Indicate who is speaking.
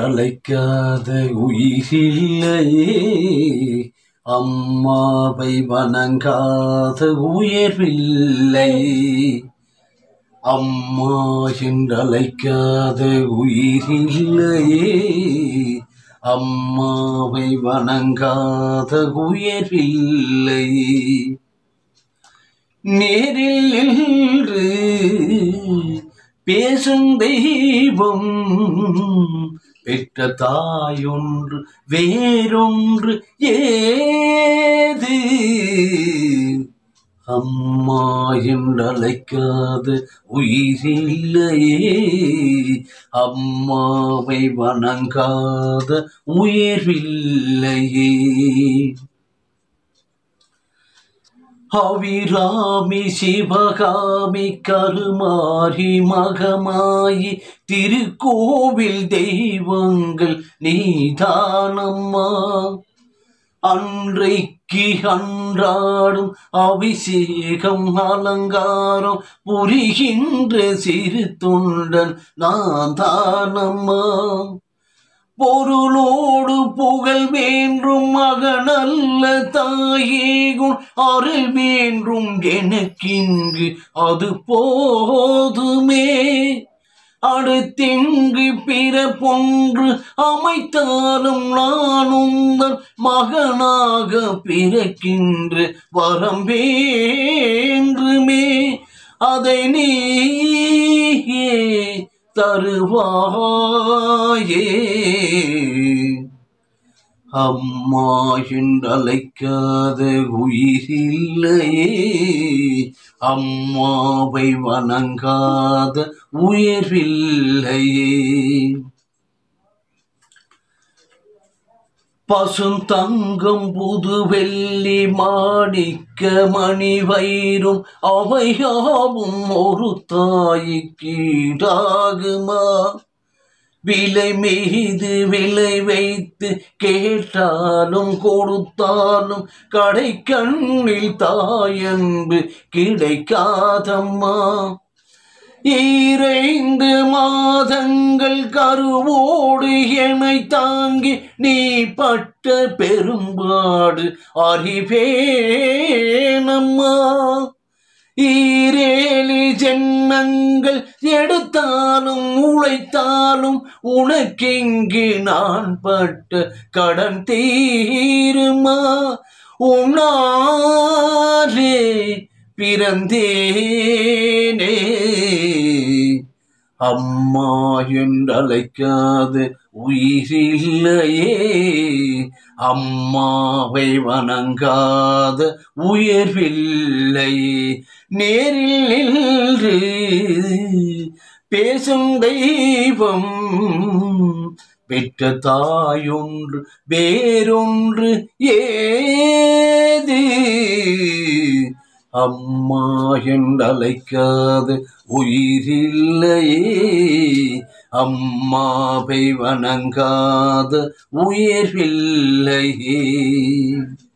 Speaker 1: என்றழைக்காத உயிரில்லையே அம்மாவை வணங்காத உயர்வில்லை அம்மா என்றழைக்காத உயிரில்லையே அம்மாவை வணங்காத உயர்வில்லை நேரில் நின்று பேசும் தெய்வம் பெற்ற தாயொன்று வேறொன்று ஏது அம்மா என்றழைக்காத உயிரில்லையே அம்மாவை வணங்காத உயர்வில்லையே அவிராமி சிவகாமி கருமாரி மகமாயி திருக்கோவில் தெய்வங்கள் நீதானம்மா அன்றைக்கு அன்றாடும் அபிஷேகம் அலங்காரம் புரிகின்ற சிறு தொண்டன் நான் தானம்மா பொருளோடு புகழ் வேன்றும் மகனல்ல தாயேகும் அருள் வேன்றும் எனக்கிங்கு அது போதுமே அடுத்தெங்கு பிற பொன்று அமைத்தாலும் நான் உந்தன் மகனாக பிறக்கின்ற வரம் வேண்டுமே அதை நீயே தருவாயே அம்மா என்றழைக்காத உயிரில்லையே அம்மாவை வணங்காத உயர்வில்லையே பசுந்தங்கம் புது வெள்ளி மாணிக்க மணி வைரும் அவையாவும் ஒரு தாய்க்கீடாகுமா விலை மீது விலை வைத்து கேட்டாலும் கொடுத்தாலும் கடை கண்ணில் தாயன்பு கிடைக்காதம்மா ஈரைந்து மாதங்கள் கருவோடு என்னை தாங்கி நீ பட்ட பெரும்பாடு அறிவேனம்மா ஈரேழு ஜென்மங்கள் எடுத்தாலும் உழைத்தாலும் உனக்கெங்கு நான் பட்ட கடன் தீருமா உன்னாரே பிறந்தேனே அம்மா என்றழைக்காத உயிரில்லையே அம்மாவை வணங்காத உயர்வில்லையே நேரில் நின்று பேசும் தெய்வம் பெற்ற தாயொன்று வேறொன்று ஏது அம்மா என்றழைக்காத உயிரில்லையே அம்மாவை வணங்காத உயர்வில்லையே